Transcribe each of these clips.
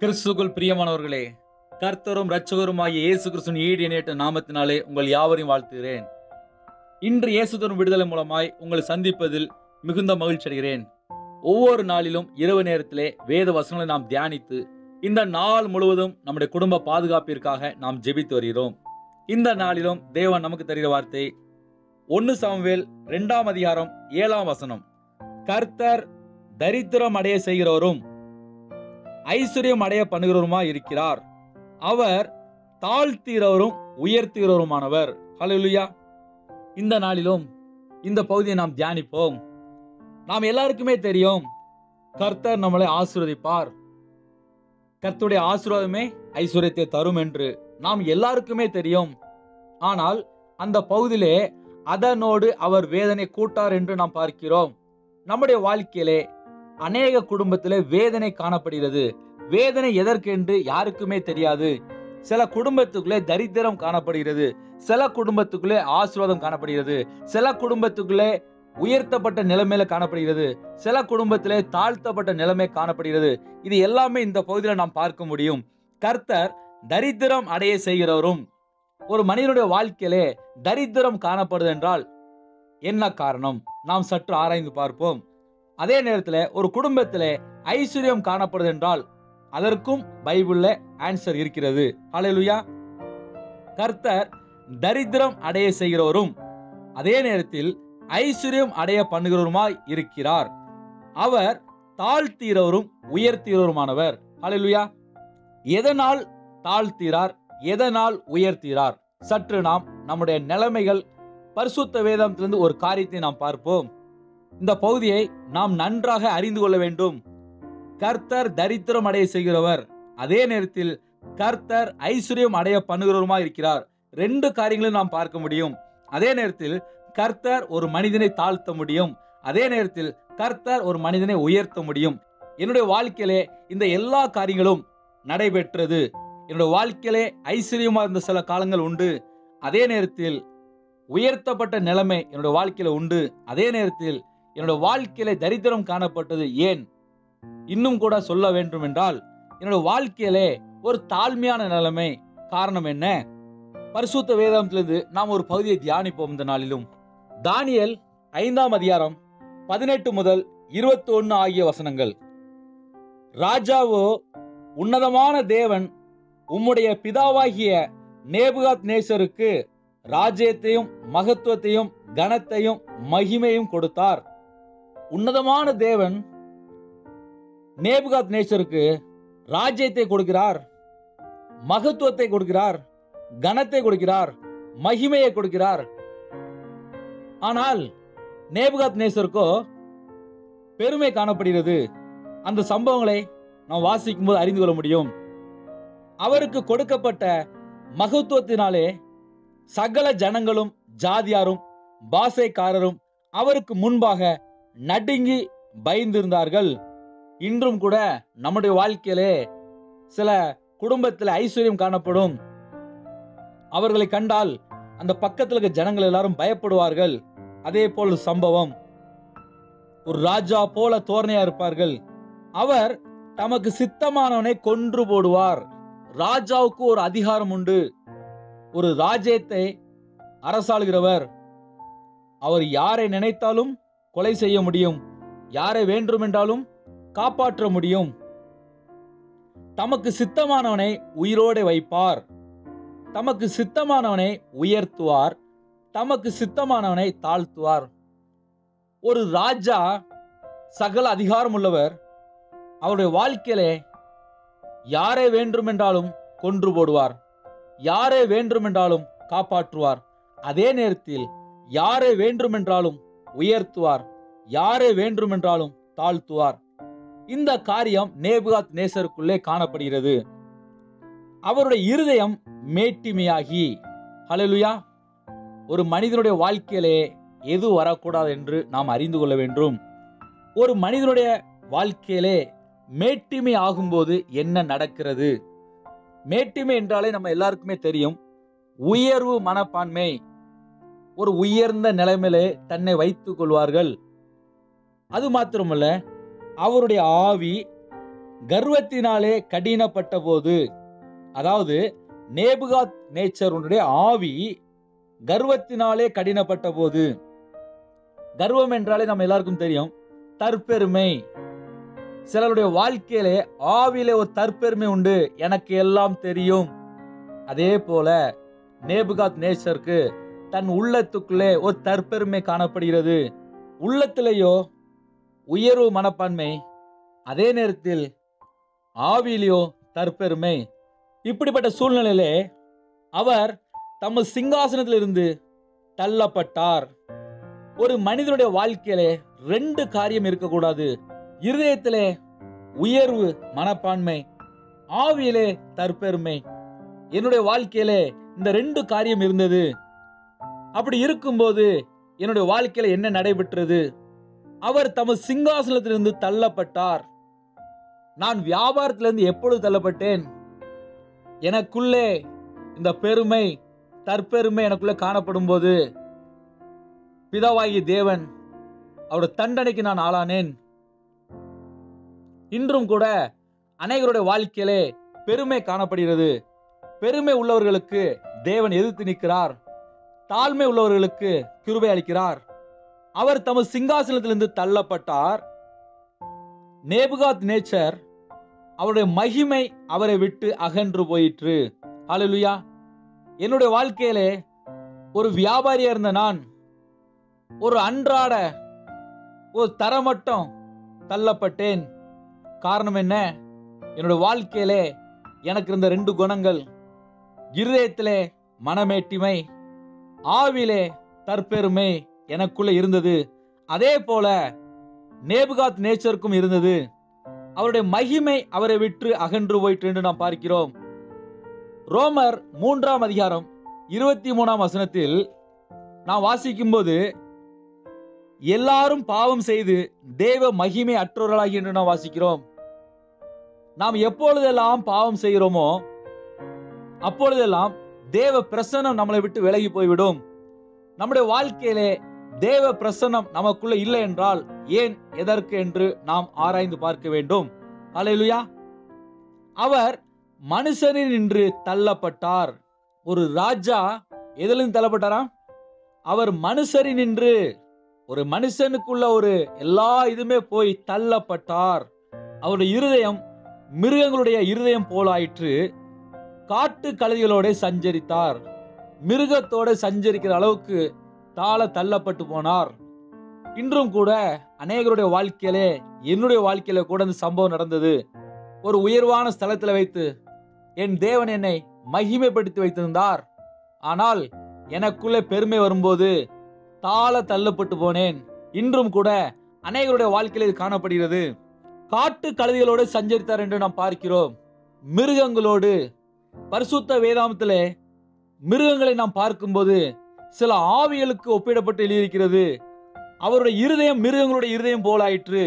கிறிஸ்துக்குள் பிரியமானவர்களே கர்த்தரும் இரட்சகருமாகிய இயேசு கிறிஸ்துவின் ஈடு இணையற்ற நாமத்தினாலே உங்கள் யாவரையும் வாழ்த்துகிறேன் இன்று இயேசு தரும் விடுதலை மூலமாய் உங்களை சந்திப்பதில் மிகுந்த மகிழ்ச்சி அடைகிறேன் ஒவ்வொரு நாளிலும் இரவு நேரத்திலே வேத வசனங்களை நாம் தியானித்து இந்த நாள் முழுவதும் நம்முடைய குடும்ப பாதுகாப்பிற்காக நாம் ஜெபித்து வருகிறோம் இந்த நாளிலும் தேவன் நமக்கு தருகிற வார்த்தை ஒன்னு சாமுவேல் இரண்டாம் அதிகாரம் ஏழாம் வசனம் கர்த்தர் தரித்திரம் அடைய செய்கிறவரும் ஐஸ்வர்யம் அடைய பண்ணுகிறவருமா இருக்கிறார் அவர் தாழ்த்தீரவரும் உயர்த்துகிறவருமானவர் ஹalleluya இந்த நாளிலும் இந்த பகுதியை நாம் தியானிப்போம் நாம் எல்லாருக்குமே தெரியும் கர்த்தர் நம்மளை ஆசீர்வதிப்பார் கர்த்தருடைய ஆசீர்வாதமே ஐஸ்வர்யத்தை தரும் என்று நாம் எல்லாருக்குமே தெரியும் ஆனால் அந்த பகுதியிலே அதனோடு அவர் வேதனை கூட்டார் என்று நாம் பார்க்கிறோம் நம்முடைய வாழ்க்கையிலே அநேக குடும்பத்திலே வேதனை காணப்படுகிறது வேதனை எதற்கென்று யாருக்குமே தெரியாது சில குடும்பத்துக்குள்ளே தரித்திரம் காணப்படுகிறது சில குடும்பத்துக்குள்ளே ஆசீர்வாதம் காணப்படுகிறது சில குடும்பத்துக்குள்ளே உயர்த்தப்பட்ட நிலைமையில காணப்படுகிறது சில குடும்பத்திலே தாழ்த்தப்பட்ட நிலைமை காணப்படுகிறது இது எல்லாமே இந்த பகுதியில் நாம் பார்க்க முடியும் கர்த்தர் தரித்திரம் அடைய செய்கிறவரும் ஒரு மனிதனுடைய வாழ்க்கையிலே தரித்திரம் காணப்படுது என்றால் என்ன காரணம் நாம் சற்று ஆராய்ந்து பார்ப்போம் அதே நேரத்தில் ஒரு குடும்பத்தில் ஐஸ்வர்யம் காணப்படுது என்றால் அதற்கும் பைபிள்ல ஆன்சர் இருக்கிறது ஹalleluya கர்த்தர் தரித்திரம் அடைய செய்கிறவரும் அதே நேரத்தில் ஐஸ்வர்யம் அடைய பண்ணுகிறவருமாய் இருக்கிறார் அவர் தாழ்த்தீரவரும் உயர்த்தீரவருமானவர் ஹalleluya எதனால் தாழ்த்தீரார் எதனால் உயர்த்தீரார் சற்று நாம் நம்முடைய நிலைமைகள் பரிசுத்த வேதத்திலிருந்து ஒரு காரியத்தை நாம் பார்ப்போம் இந்த பகுதியை நாம் நன்றாக அறிந்து கொள்ள வேண்டும் கர்த்தர் தரித்திரம் அடைய செய்கிறவர் அதே நேரத்தில் கர்த்தர் ஐஸ்வர்யம் அடைய பண்ணுகிறவருமா இருக்கிறார் ரெண்டு காரியங்களையும் நாம் பார்க்க முடியும் அதே நேரத்தில் கர்த்தர் ஒரு மனிதனை தாழ்த்த முடியும் அதே நேரத்தில் கர்த்தர் ஒரு மனிதனை உயர்த்த முடியும் என்னுடைய வாழ்க்கையிலே இந்த எல்லா காரியங்களும் நடைபெற்றது என்னுடைய வாழ்க்கையிலே ஐஸ்வர்யமா இருந்த சில காலங்கள் உண்டு அதே நேரத்தில் உயர்த்தப்பட்ட நிலைமை என்னுடைய வாழ்க்கையில உண்டு அதே நேரத்தில் என்னோட வாழ்க்கையில தரித்திரம் காணப்பட்டது ஏன் இன்னும் கூட சொல்ல வேண்டும் என்றால் என்னோட வாழ்க்கையிலே ஒரு தாழ்மையான நிலைமை காரணம் என்ன பரிசுத்த வேதாந்தத்திலிருந்து நாம் ஒரு பகுதியை தியானிப்போம் இந்த நாளிலும் தானியல் ஐந்தாம் அதிகாரம் பதினெட்டு முதல் இருபத்தி ஒன்னு ஆகிய வசனங்கள் ராஜாவோ உன்னதமான தேவன் உம்முடைய பிதாவாகிய நேபுகாத் நேசருக்கு ராஜ்யத்தையும் மகத்துவத்தையும் கனத்தையும் மகிமையும் கொடுத்தார் உன்னதமான தேவன் நேபுகாத் நேசருக்கு ராஜ்யத்தை கொடுக்கிறார் மகத்துவத்தை கொடுக்கிறார் கனத்தை கொடுக்கிறார் மகிமையை கொடுக்கிறார் ஆனால் நேபுகாத் நேசருக்கோ பெருமை காணப்படுகிறது அந்த சம்பவங்களை நாம் வாசிக்கும் போது அறிந்து கொள்ள முடியும் அவருக்கு கொடுக்கப்பட்ட மகத்துவத்தினாலே சகல ஜனங்களும் ஜாதியாரும் பாசைக்காரரும் அவருக்கு முன்பாக நடுங்கி பயந்திருந்தார்கள் இன்றும் கூட நம்முடைய வாழ்க்கையிலே சில குடும்பத்தில் ஐஸ்வர்யம் காணப்படும் அவர்களை கண்டால் அந்த பக்கத்தில் இருக்க ஜனங்கள் எல்லாரும் பயப்படுவார்கள் அதே போல் சம்பவம் ஒரு ராஜா போல தோரணையா இருப்பார்கள் அவர் தமக்கு சித்தமானவனை கொன்று போடுவார் ராஜாவுக்கு ஒரு அதிகாரம் உண்டு ஒரு ராஜ்யத்தை அரசாளுகிறவர் அவர் யாரை நினைத்தாலும் கொலை செய்ய முடியும் யாரை வேண்டுமென்றாலும் காப்பாற்ற முடியும் தமக்கு சித்தமானவனை உயிரோடு வைப்பார் தமக்கு சித்தமானவனை உயர்த்துவார் தமக்கு சித்தமானவனை தாழ்த்துவார் ஒரு ராஜா சகல அதிகாரம் உள்ளவர் அவருடைய வாழ்க்கையிலே யாரை வேண்டுமென்றாலும் கொன்று போடுவார் யாரை வேண்டுமென்றாலும் காப்பாற்றுவார் அதே நேரத்தில் யாரை வேண்டுமென்றாலும் உயர்த்துவார் யாரை வேண்டுமென்றாலும் தாழ்த்துவார் இந்த காரியம் நேபுகாத் நேசருக்குள்ளே காணப்படுகிறது அவருடைய இருதயம் மேட்டிமையாகி ஹalleluya ஒரு மனிதனுடைய வாழ்க்கையிலே எது வரக்கூடாது என்று நாம் அறிந்து கொள்ள வேண்டும் ஒரு மனிதனுடைய வாழ்க்கையிலே மேட்டிமை ஆகும்போது என்ன நடக்கிறது மேட்டிமை என்றாலே நம்ம எல்லாருக்குமே தெரியும் உயர்வு மனப்பான்மை ஒரு உயர்ந்த நிலைமையிலே தன்னை வைத்துக் கொள்வார்கள் அது மாத்திரமல்ல அவருடைய ஆவி கர்வத்தினாலே கடினப்பட்ட போது அதாவது நேபுகாத் நேச்சருடைய ஆவி கர்வத்தினாலே கடினப்பட்ட போது கர்வம் என்றாலே நம்ம எல்லாருக்கும் தெரியும் தற்பெருமை சிலருடைய வாழ்க்கையிலே ஆவியிலே ஒரு தற்பெருமை உண்டு எனக்கு எல்லாம் தெரியும் அதே போல நேபுகாத் நேச்சருக்கு தன் உள்ளத்துக்குள்ளே ஒரு தற்பெருமை காணப்படுகிறது உள்ளத்திலேயோ உயர்வு மனப்பான்மை அதே நேரத்தில் ஆவியிலேயோ தற்பெருமை இப்படிப்பட்ட சூழ்நிலையிலே அவர் தமது சிங்காசனத்திலிருந்து தள்ளப்பட்டார் ஒரு மனிதனுடைய வாழ்க்கையிலே ரெண்டு காரியம் இருக்கக்கூடாது இருதயத்திலே உயர்வு மனப்பான்மை ஆவியிலே தற்பெருமை என்னுடைய வாழ்க்கையிலே இந்த ரெண்டு காரியம் இருந்தது அப்படி இருக்கும்போது என்னுடைய வாழ்க்கையில என்ன நடைபெற்றது அவர் தமது சிங்காசனத்திலிருந்து தள்ளப்பட்டார் நான் வியாபாரத்திலிருந்து எப்பொழுது தள்ளப்பட்டேன் எனக்குள்ளே இந்த பெருமை தற்பெருமை எனக்குள்ளே காணப்படும் போது பிதாவாகிய தேவன் அவருடைய தண்டனைக்கு நான் ஆளானேன் இன்றும் கூட அநேகருடைய வாழ்க்கையிலே பெருமை காணப்படுகிறது பெருமை உள்ளவர்களுக்கு தேவன் எதிர்த்து நிற்கிறார் தாழ்மை உள்ளவர்களுக்கு கிருபை அளிக்கிறார் அவர் தமது சிங்காசனத்திலிருந்து தள்ளப்பட்டார் நேபுகாத் நேச்சர் அவருடைய மகிமை அவரை விட்டு அகன்று போயிற்று ஹalleluya என்னுடைய வாழ்க்கையிலே ஒரு வியாபாரியா இருந்த நான் ஒரு அன்றாட ஒரு தரமட்டம் தள்ளப்பட்டேன் காரணம் என்ன என்னுடைய வாழ்க்கையிலே எனக்கு இருந்த ரெண்டு குணங்கள் இருதயத்திலே மனமேட்டிமை ஆவிலே தற்பெருமை எனக்குள்ள இருந்தது அதே போல நேபுகாத் நேச்சருக்கும் இருந்தது அவருடைய மகிமை அவரை விட்டு அகன்று போயிற்று என்று நாம் பார்க்கிறோம் ரோமர் மூன்றாம் அதிகாரம் இருபத்தி மூணாம் வசனத்தில் நாம் வாசிக்கும்போது எல்லாரும் பாவம் செய்து தேவ மகிமை அற்றவர்களாகி என்று நாம் வாசிக்கிறோம் நாம் எப்பொழுதெல்லாம் பாவம் செய்கிறோமோ அப்பொழுதெல்லாம் தேவ பிரசன்னம் நம்மளை விட்டு விலகி போய்விடும் நம்முடைய வாழ்க்கையிலே தேவ பிரசன்னம் நமக்குள்ள இல்லை என்றால் ஏன் எதற்கு என்று நாம் ஆராய்ந்து பார்க்க வேண்டும் அல்லேலூயா அவர் மனுஷனில் நின்று தள்ளப்பட்டார் ஒரு ராஜா எதிலிருந்து தள்ளப்பட்டாராம் அவர் மனுஷரின் நின்று ஒரு மனுஷனுக்குள்ள ஒரு எல்லா இதுமே போய் தள்ளப்பட்டார் அவருடைய இருதயம் மிருகங்களுடைய இருதயம் போலாயிற்று காட்டு கழுதிகளோட சஞ்சரித்தார் மிருகத்தோட சஞ்சரிக்கிற அளவுக்கு தாழ தள்ளப்பட்டு போனார் இன்றும் கூட அநேகருடைய வாழ்க்கையிலே என்னுடைய வாழ்க்கையில கூட இந்த சம்பவம் நடந்தது ஒரு உயர்வான ஸ்தலத்துல வைத்து என் தேவன் என்னை மகிமைப்படுத்தி வைத்திருந்தார் ஆனால் எனக்குள்ளே பெருமை வரும்போது தாழ தள்ளப்பட்டு போனேன் இன்றும் கூட அநேகருடைய வாழ்க்கையில் இது காணப்படுகிறது காட்டு கழுதிகளோடு சஞ்சரித்தார் என்று நாம் பார்க்கிறோம் மிருகங்களோடு பரிசுத்த வேதாமத்திலே மிருகங்களை நாம் பார்க்கும்போது சில ஆவிகளுக்கு ஒப்பிடப்பட்டு எழுதியிருக்கிறது அவருடைய இருதயம் மிருகங்களுடைய இருதயம் போலாயிற்று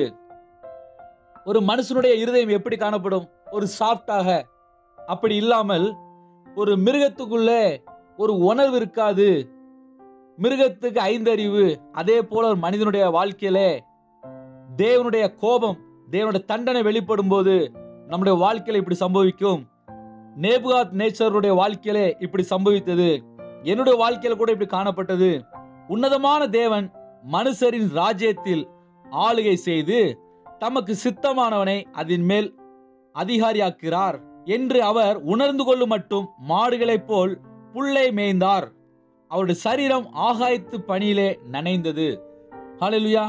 ஒரு மனுஷனுடைய இருதயம் எப்படி காணப்படும் ஒரு சாஃப்டாக அப்படி இல்லாமல் ஒரு மிருகத்துக்குள்ளே ஒரு உணர்வு இருக்காது மிருகத்துக்கு ஐந்தறிவு அதே போல ஒரு மனிதனுடைய வாழ்க்கையிலே தேவனுடைய கோபம் தேவனுடைய தண்டனை வெளிப்படும் போது நம்முடைய வாழ்க்கையில இப்படி சம்பவிக்கும் நேபுகாத் நேச்சருடைய வாழ்க்கையிலே இப்படி சம்பவித்தது என்னுடைய வாழ்க்கையில கூட இப்படி காணப்பட்டது உன்னதமான தேவன் மனுஷரின் ராஜ்யத்தில் ஆளுகை செய்து தமக்கு சித்தமானவனை அதன் மேல் அதிகாரியாக்குகிறார் என்று அவர் உணர்ந்து கொள்ளும் மட்டும் மாடுகளைப் போல் புல்லை மேய்ந்தார் அவருடைய சரீரம் ஆகாயத்து பணியிலே நனைந்தது ஹalleluya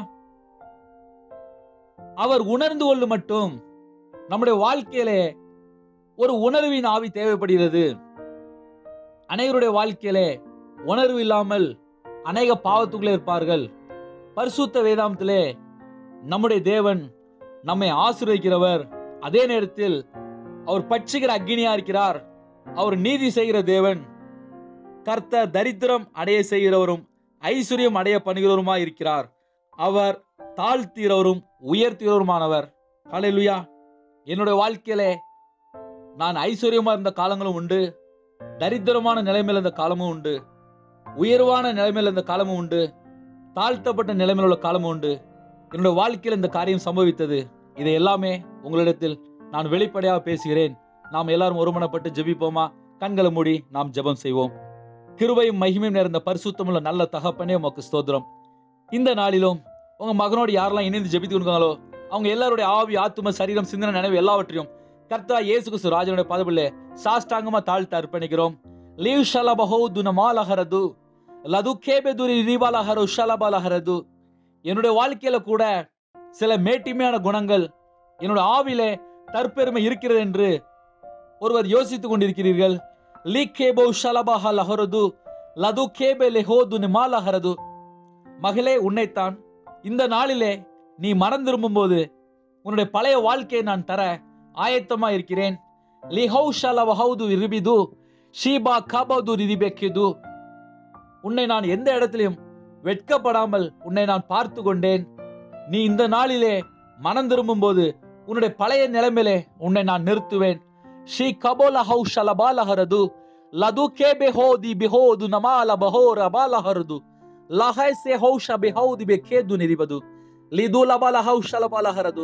அவர் உணர்ந்து கொள்ளும் மட்டும் நம்முடைய வாழ்க்கையிலே ஒரு உணர்வின் ஆவி தேவைப்படுகிறது அனைவருடைய வாழ்க்கையிலே உணர்வு இல்லாமல் அநேக பாவத்துக்குள்ளே இருப்பார்கள் பரிசுத்த வேதாந்தத்திலே நம்முடைய தேவன் நம்மை ஆசீர்வதிக்கிறவர் அதே நேரத்தில் அவர் பட்சிக்கிற அக்னியா இருக்கிறார் அவர் நீதி செய்கிற தேவன் கர்த்தர் தரித்திரம் அடைய செய்கிறவரும் ஐஸ்வர்யம் அடைய பண்ணுகிறவருமா இருக்கிறார் அவர் தாழ்த்தீரவரும் உயர்த்தீரவருமானவர் ஹalleluya என்னுடைய வாழ்க்கையிலே நான் ஐஸ்வர்யமா இருந்த காலங்களும் உண்டு தரித்திரமான நிலைமையில் இருந்த காலமும் உண்டு உயர்வான நிலைமையில் இருந்த காலமும் உண்டு தாழ்த்தப்பட்ட நிலைமையில் உள்ள காலமும் உண்டு என்னுடைய வாழ்க்கையில் இந்த காரியம் சம்பவித்தது இதை எல்லாமே உங்களிடத்தில் நான் வெளிப்படையாக பேசுகிறேன் நாம் எல்லாரும் ஒருமனப்பட்டு ஜெபிப்போமா கண்களை மூடி நாம் ஜெபம் செய்வோம் கிருபையும் மகிமையும் நிறைந்த பரிசுத்தமுள்ள நல்ல தகப்பனே உமக்கு ஸ்தோத்திரம் இந்த நாளிலும் உங்க மகனோடு யாரெல்லாம் இணைந்து ஜெபித்து கொடுக்காங்களோ அவங்க எல்லாருடைய ஆவி ஆத்தும சரீரம் சிந்தனை நினைவு எல்லாவற்றையும் கர்த்தா இயேசு கிறிஸ்து ராஜனுடைய பதவிலே சாஷ்டாங்கமா தாழ்த்து அர்ப்பணிக்கிறோம் லீவ் ஷலபஹோ துனமாலஹரது லது கேபெதுரி ரீபாலஹரு ஷலபாலஹரது என்னுடைய வாழ்க்கையில கூட சில மேட்டிமையான குணங்கள் என்னோட ஆவிலே தற்பெருமை இருக்கிறது என்று ஒருவர் யோசித்துக் கொண்டிருக்கிறீர்கள் லீ கேபோ ஷலபாஹ லஹரது லது கேபே லெஹோது நிமாலஹரது மகளே உன்னைத்தான் இந்த நாளிலே நீ மனம் திரும்பும்போது உன்னுடைய பழைய வாழ்க்கையை நான் தர ஆயத்தமா இருக்கிறேன் லிஹௌ ஷலவஹௌது இருபிது ஷீபா கபது ரிதிபெக்கிது உன்னை நான் எந்த இடத்திலும் வெட்கப்படாமல் உன்னை நான் பார்த்து கொண்டேன் நீ இந்த நாளிலே மனம் திரும்பும்போது உன்னுடைய பழைய நிலைமையிலே உன்னை நான் நிறுத்துவேன் ஷீ கபோல ஹௌ ஷலபாலஹரது லது கே பெஹோதி பெஹோது நமால பஹோர பாலஹரது ಲಹೈ ಸೆ ಹೌಷ ಬೆಹೌದಿ ಬೇಕೇದು ನಿರಿಬದು லிது லபால ஹவுஷ லபாலஹரது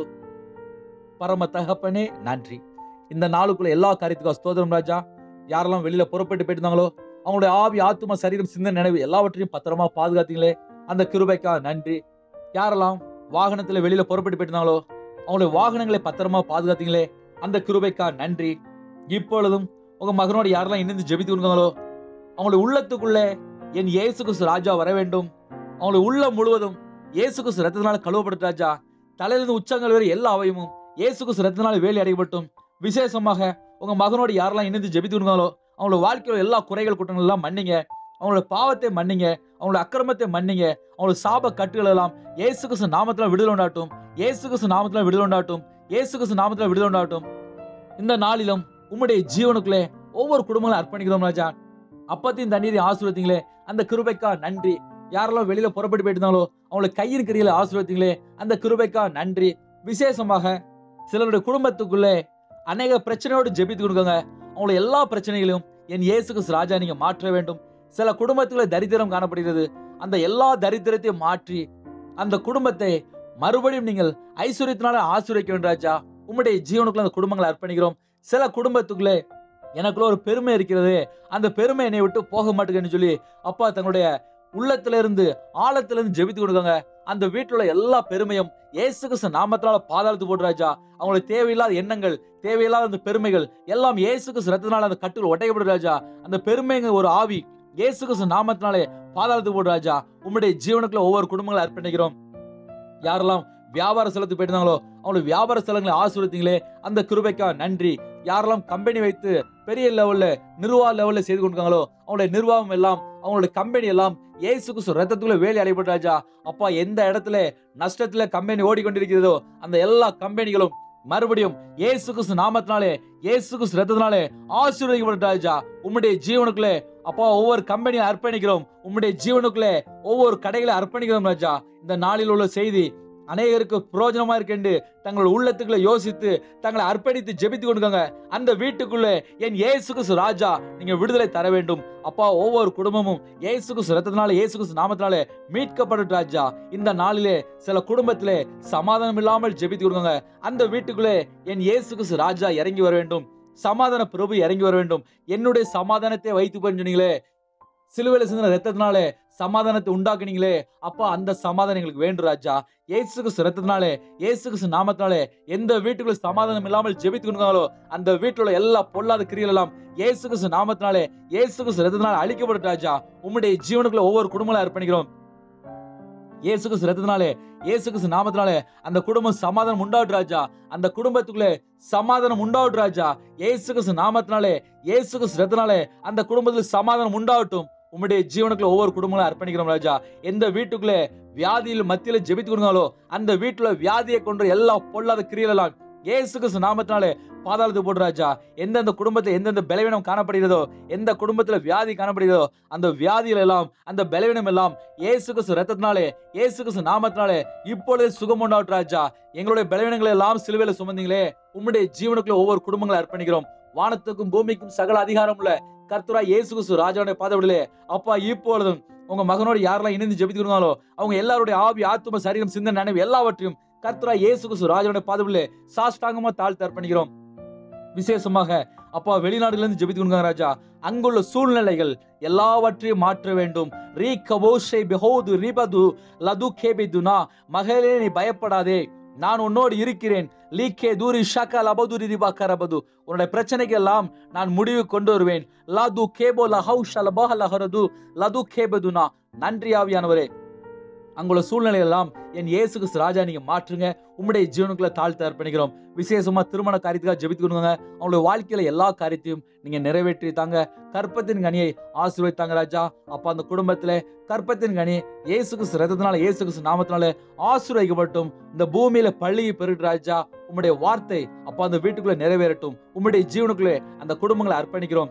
பரம தகப்பனே நன்றி இந்த நாளுக்குள்ள எல்லா காரியத்துக்கும் ஸ்தோத்திரம் ராஜா யாரெல்லாம் வெளியில புறப்பட்டு போயிருந்தாங்களோ அவங்களுடைய ஆவி ஆத்தும சரீரம் சிந்தனை நினைவு எல்லாவற்றையும் பத்திரமா பாதுகாத்தீங்களே அந்த கிருபைக்கா நன்றி யாரெல்லாம் வாகனத்துல வெளியில புறப்பட்டு போயிருந்தாங்களோ அவங்களுடைய வாகனங்களை பத்திரமா பாதுகாத்தீங்களே அந்த கிருபைக்கா நன்றி இப்பொழுதும் உங்க மகனோட யாரெல்லாம் இணைந்து ஜெபித்து கொடுக்காங்களோ அவங்களுடைய உள்ளத்துக்குள்ளே என் இயேசு கிறிஸ்து ராஜா வர வேண்டும் அவங்களுடைய உள்ளம் முழுவதும் இயேசு கிறிஸ்து ரத்தத்தினால கழுவப்பட்ட ராஜா தலையிலிருந்து உச்சங்கள் வரை எல்லா அவயமும் இயேசு கிறிஸ்து ரத்தத்தினால வேலி அடையப்பட்டும் விசேஷமாக உங்க மகனோடு யாரெல்லாம் இணைந்து ஜெபித்து கொடுக்காங்களோ அவங்களோட வாழ்க்கையில எல்லா குறைகள் குற்றங்கள் எல்லாம் மன்னிங்க அவங்களோட பாவத்தை மன்னிங்க அவங்களோட அக்கிரமத்தை மன்னிங்க அவங்களோட சாப கட்டுகள் எல்லாம் இயேசு கிறிஸ்து நாமத்துல விடுதலை உண்டாட்டும் இயேசு கிறிஸ்து நாமத்துல விடுதலை உண்டாட்டும் இயேசு கிறிஸ்து நாமத்துல விடுதலை உண்டாட்டும் இந்த நாளிலும் உம்முடைய ஜீவனுக்குள்ளே ஒவ்வொரு குடும்பங்களும் அர்ப்பணிக்கிறோம் ராஜா அப்பத்தையும் தண்ணீரை ஆசீர்வதிங்களே அந்த கிருபைக்கா நன்றி யாரெல்லாம் வெளியில புறப்பட்டு போயிட்டு இருந்தாங்களோ அவங்களை கையின் கிரியில ஆசீர்வதிங்களே அந்த கிருபைக்கா நன்றி விசேஷமாக சிலருடைய குடும்பத்துக்குள்ளே அநேக பிரச்சனையோடு ஜெபித்து கொடுங்க அவங்களோட எல்லா பிரச்சனைகளையும் என் இயேசு கிறிஸ்து ராஜா நீங்க மாற்ற வேண்டும் சில குடும்பத்துக்குள்ள தரித்திரம் காணப்படுகிறது அந்த எல்லா தரித்திரத்தையும் மாற்றி அந்த குடும்பத்தை மறுபடியும் நீங்கள் ஐஸ்வர்யத்தினால ஆசீர்வதிக்க வேண்டும் ராஜா உம்முடைய ஜீவனுக்குள்ள அந்த குடும்பங்களை அர்ப்பணிக்கிறோம் சில குடும்பத்துக்குள்ளே எனக்குள்ள ஒரு பெருமை இருக்கிறது அந்த பெருமை என்னை விட்டு போக மாட்டேங்குன்னு சொல்லி அப்பா தங்களுடைய உள்ளத்துல இருந்து ஆழத்துல இருந்து ஜெபித்து கொடுக்காங்க அந்த வீட்டுல உள்ள எல்லா பெருமையும் இயேசு கிறிஸ்து நாமத்தினால பாதாளத்து போட்டு ராஜா அவங்களுக்கு தேவையில்லாத எண்ணங்கள் தேவையில்லாத அந்த பெருமைகள் எல்லாம் இயேசு கிறிஸ்து ரத்தத்தினால அந்த கட்டுகள் உடைக்கப்படும் ராஜா அந்த பெருமைங்க ஒரு ஆவி இயேசு கிறிஸ்து நாமத்தினாலே பாதாளத்து போட்டு ராஜா உம்முடைய ஜீவனுக்குள்ள ஒவ்வொரு குடும்பங்களை அர்ப்பணிக்கிறோம் யாரெல்லாம் வியாபார ஸ்தலத்துக்கு போயிருந்தாங்களோ அவங்களுக்கு வியாபார ஸ்தலங்களை ஆசீர்வதிங்களே அந்த கிருபைக்கா நன்றி யாரெல்லாம் கம்பெனி வைத்து பெரிய லெவல்ல நிர்வாக லெவல்ல செய்து கொண்டிருக்காங்களோ அவங்களுடைய நிர்வாகம் எல்லாம் அவங்களுடைய கம்பெனி எல்லாம் ஏசு கிறிஸ்து ரத்தத்துக்குள்ள வேலை அடைபட்டு ராஜா அப்பா எந்த இடத்துல நஷ்டத்துல கம்பெனி ஓடிக்கொண்டிருக்கிறதோ அந்த எல்லா கம்பெனிகளும் மறுபடியும் இயேசு கிறிஸ்து நாமத்தினாலே இயேசு கிறிஸ்து ரத்தத்தினாலே ஆசீர்வதிக்கப்பட்ட ராஜா உம்முடைய ஜீவனுக்குள்ளே அப்பா ஒவ்வொரு கம்பெனியை அர்ப்பணிக்கிறோம் உம்முடைய ஜீவனுக்குள்ளே ஒவ்வொரு கடைகளை அர்ப்பணிக்கிறோம் ராஜா இந்த நாளில் உள்ள செய்தி அநேகருக்கு பிரயோஜனமா இருக்கேண்டு தங்கள் உள்ளத்துக்குள்ள யோசித்து தங்களை அர்ப்பணித்து ஜெபித்து கொடுக்காங்க அந்த வீட்டுக்குள்ளே என் இயேசு கிறிஸ்து ராஜா நீங்க விடுதலை தர வேண்டும் அப்பா ஒவ்வொரு குடும்பமும் இயேசு கிறிஸ்து ரத்தத்தினால இயேசு கிறிஸ்து நாமத்தினாலே மீட்கப்படும் ராஜா இந்த நாளிலே சில குடும்பத்திலே சமாதானம் இல்லாமல் ஜெபித்து கொடுக்காங்க அந்த வீட்டுக்குள்ளே என் இயேசு கிறிஸ்து ராஜா இறங்கி வர வேண்டும் சமாதான பிரபு இறங்கி வர வேண்டும் என்னுடைய சமாதானத்தை வைத்து சொன்னீங்களே சிலுவையில சிந்தின ரத்தத்தினாலே சமாதானத்தை உண்டாக்குனீங்களே அப்பா அந்த சமாதானம் எங்களுக்கு வேண்டும் ராஜா இயேசு கிறிஸ்து ரத்தத்தினாலே இயேசு கிறிஸ்து நாமத்தினாலே எந்த வீட்டுக்குள்ள சமாதானம் இல்லாமல் ஜெபித்து கொடுக்காங்களோ அந்த வீட்டுல உள்ள எல்லா பொல்லாத கிரிகள் எல்லாம் இயேசு கிறிஸ்து நாமத்தினாலே இயேசு கிறிஸ்து ரத்தத்தினாலே அழிக்கப்படும் ராஜா உம்முடைய ஜீவனுக்குள்ள ஒவ்வொரு குடும்பங்களை அர்ப்பணிக்கிறோம் இயேசு கிறிஸ்து ரத்தத்தினாலே இயேசு கிறிஸ்து நாமத்தினாலே அந்த குடும்பம் சமாதானம் உண்டாவட்டும் ராஜா அந்த குடும்பத்துக்குள்ளே சமாதானம் உண்டாவட்டும் ராஜா இயேசு கிறிஸ்து நாமத்தினாலே இயேசு கிறிஸ்து ரத்தத்தினாலே அந்த குடும்பத்தில் சமாதானம் உண்டாவட்டும் உம்முடைய ஜீவனுக்குள்ள ஒவ்வொரு குடும்பங்களும் அர்ப்பணிக்கிறோம் ராஜா எந்த வீட்டுக்குள்ளே வியாதியில் மத்தியில ஜெபித்து கொடுங்களோ அந்த வீட்டுல வியாதியை கொண்டு எல்லா பொல்லாத கிரியலாம் இயேசு கிறிஸ்து நாமத்தினாலே பாதாளத்துக்கு போடு ராஜா எந்தெந்த குடும்பத்தில் எந்தெந்த பலவீனம் காணப்படுகிறதோ எந்த குடும்பத்துல வியாதி காணப்படுகிறதோ அந்த வியாதிகள் எல்லாம் அந்த பலவீனம் எல்லாம் இயேசு கிறிஸ்து ரத்தத்தினாலே இயேசு கிறிஸ்து நாமத்தினாலே இப்பொழுது சுகம் உண்டாவட்டும் ராஜா எங்களுடைய பலவீனங்களை எல்லாம் சிலுவையில சுமந்தீங்களே உம்முடைய ஜீவனுக்குள்ள ஒவ்வொரு குடும்பங்களை அர்ப்பணிக்கிறோம் வானத்துக்கும் பூமிக்கும் சகல அதிகாரம் உள்ள கர்த்தரா இயேசு கிறிஸ்து ராஜாவுடைய பாதவிடலே அப்பா இப்பொழுதும் உங்க மகனோடு யாரெல்லாம் இணைந்து ஜெபித்து கொடுத்தாங்களோ அவங்க எல்லாருடைய ஆவி ஆத்தும சரீரம் சிந்தனை நினைவு எல்லாவற்றையும் கர்த்தரா இயேசு கிறிஸ்து ராஜனுடைய பாதவிலே சாஷ்டாங்கமா தாழ்த்து அர்ப்பணிக்கிறோம் விசேஷமாக அப்பா வெளிநாடுல இருந்து ஜெபித்து ராஜா அங்குள்ள சூழ்நிலைகள் எல்லாவற்றையும் மாற்ற வேண்டும் ரீ கவோஷை பெஹோது ரிபது லது கேபிதுனா மகளே நீ பயப்படாதே நான் உன்னோடு இருக்கிறேன் லீக்கே தூரி ஷாக்கா லபதுரி ரிபா கரபது உன்னுடைய பிரச்சனைக்கு எல்லாம் நான் முடிவு கொண்டு வருவேன் லது கேபோ லஹௌ ஷலபஹ லஹரது லது கேபதுனா நன்றி ஆவியானவரே அங்குள்ள சூழ்நிலை எல்லாம் என் இயேசு கிறிஸ்து ராஜா நீங்க மாற்றுங்க உம்முடைய ஜீவனுக்குள்ள தாழ்த்து அர்ப்பணிக்கிறோம் விசேஷமா திருமண காரியத்துக்காக ஜெபித்து கொடுங்க அவங்களுடைய வாழ்க்கையில எல்லா காரியத்தையும் நீங்க நிறைவேற்றி தாங்க கற்பத்தின் கனியை ஆசீர்வதித்தாங்க ராஜா அப்ப அந்த குடும்பத்துல கற்பத்தின் கனி இயேசு கிறிஸ்து ரத்தத்தினால இயேசு கிறிஸ்து நாமத்தினால ஆசீர்வதிக்கப்பட்டும் இந்த பூமியில பள்ளியை பெருட்டு ராஜா உம்முடைய வார்த்தை அப்ப அந்த வீட்டுக்குள்ள நிறைவேறட்டும் உம்முடைய ஜீவனுக்குள்ளே அந்த குடும்பங்களை அர்ப்பணிக்கிறோம்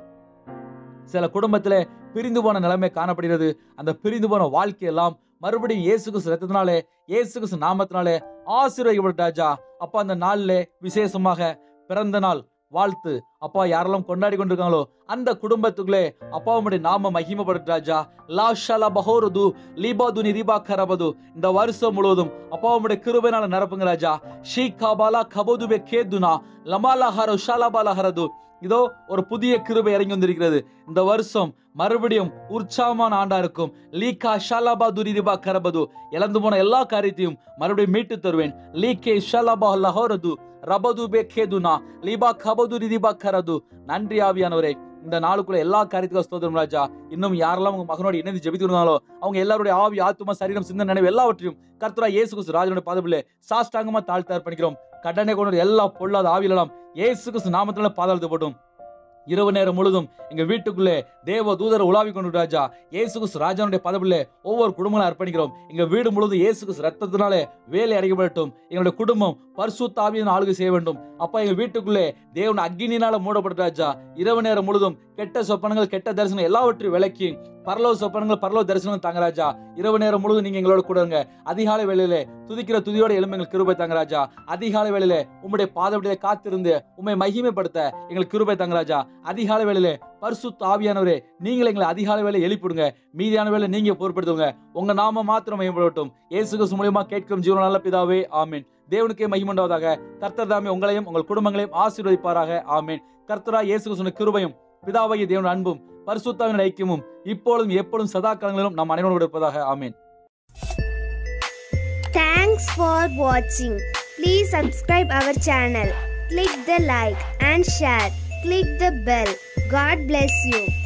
சில குடும்பத்துல பிரிந்து போன நிலைமை காணப்படுகிறது அந்த பிரிந்து போன வாழ்க்கையெல்லாம் மறுபடியும் இயேசு கிறிஸ்து ரத்தத்தினாலே இயேசு கிறிஸ்து நாமத்தினாலே ஆசீர்வதிக்கப்பட்ட ராஜா அப்பா அந்த நாள்ல விசேஷமாக பிறந்த நாள் வாழ்த்து அப்பா யாரெல்லாம் கொண்டாடி கொண்டிருக்காங்களோ அந்த குடும்பத்துக்குள்ளே அப்பாவுடைய நாம மகிமப்பட்டு ராஜா லா ஷலா பஹோருது லீபாதுனி ரிபா கரபது இந்த வருஷம் முழுவதும் அப்பாவுடைய கிருபைனால நிரப்புங்க ராஜா ஷீ காபாலா கபோதுபே கேதுனா லமாலா ஹரோ ஷாலாபாலா ஹரது இதோ ஒரு புதிய கிருபை இறங்கி வந்திருக்கிறது இந்த வருஷம் மறுபடியும் உற்சாகமான ஆண்டா இருக்கும் லீகா ஷாலாபா துரிதிபா கரபது இழந்து போன எல்லா காரியத்தையும் மறுபடியும் மீட்டு தருவேன் லீகே ஷாலாபா லஹோரது ரபது பே கேதுனா லீபா கபது ரிதிபா கரது நன்றி ஆவியானவரே இந்த நாளுக்குள்ள எல்லா காரியத்துக்கும் ஸ்தோத்திரம் ராஜா இன்னும் யாரெல்லாம் உங்க மகனோட இணைந்து ஜெபித்துனாலோ அவங்க எல்லாருடைய ஆவி ஆத்துமா சரீரம் சிந்தனை நினைவு எல்லாவற்றையும் கர்த்தரா இயேசு கிறிஸ்து ராஜனுடைய பதவியிலே சாஷ்டாங்கமா தாழ்த்து அர்ப்பணிக்கிறோம் கடனை கொண்டு எல்லா பொல்லாத ஆவியெல்லாம் இயேசு கிறிஸ்து நாமத்தினால பாதாளத்து போட்டும் இரவு நேரம் முழுதும் எங்க வீட்டுக்குள்ளே தேவ தூதர் உலாவி கொண்டு ராஜா இயேசு கிறிஸ்து ராஜாவுடைய பதவியிலே ஒவ்வொரு குடும்பங்களும் அர்ப்பணிக்கிறோம் எங்க வீடு முழுதும் இயேசு கிறிஸ்து ரத்தத்தினாலே வேலை அடைக்கப்படட்டும் எங்களுடைய குடும்பம் பரிசுத்த ஆவியின் ஆளுகை செய்ய வேண்டும் அப்பா எங்க வீட்டுக்குள்ளே தேவன் அக்னினால மூடப்பட்ட ராஜா இரவு நேரம் முழுதும் கெட்ட சொப்பனங்கள் கெட்ட தரிசனம் எல்லாவற்றையும் விளக்கி பரலோக சொப்பனங்கள் பரலோக தரிசனம் தாங்க ராஜா இரவு நேரம் முழுதும் நீங்க எங்களோட கூட இருங்க அதிகாலை வேளையிலே துதிக்கிற துதியோட எலும்புகள் கிருபை தாங்க ராஜா அதிகாலை வேளையிலே உம்முடைய பாதவிடையை காத்திருந்து உம்மை மகிமைப்படுத்த எங்களுக்கு கிருபை தாங்க ராஜா அதிகாலை வேளையிலே பரிசுத்த ஆவியானவரே நீங்கள் எங்களை அதிகாலை வேலை எழுப்பிடுங்க மீதியான வேலை நீங்க பொறுப்படுத்துங்க உங்க நாம மாத்திரம் மையப்படட்டும் இயேசு கிறிஸ்து மூலியமா கேட்கும் ஜீவன நல்ல பிதாவே ஆமீன் தேவனுக்கே மகிமண்டாவதாக கர்த்தர் தாமே உங்களையும் உங்கள் குடும்பங்களையும் ஆசீர்வதிப்பாராக ஆமீன் கர்த்தரா இயேசு கிறிஸ்துவின் கிருபையும் பிதாவாகிய தேவன் அன்பும் பரிசுத்தாவின் ஐக்கியமும் இப்பொழுதும் எப்பொழுதும் சதா காலங்களிலும் நம் அனைவரோடு இருப்பதாக ஆமீன் Thanks for watching. Please subscribe our channel. Click the like and share. Click the bell. God bless you.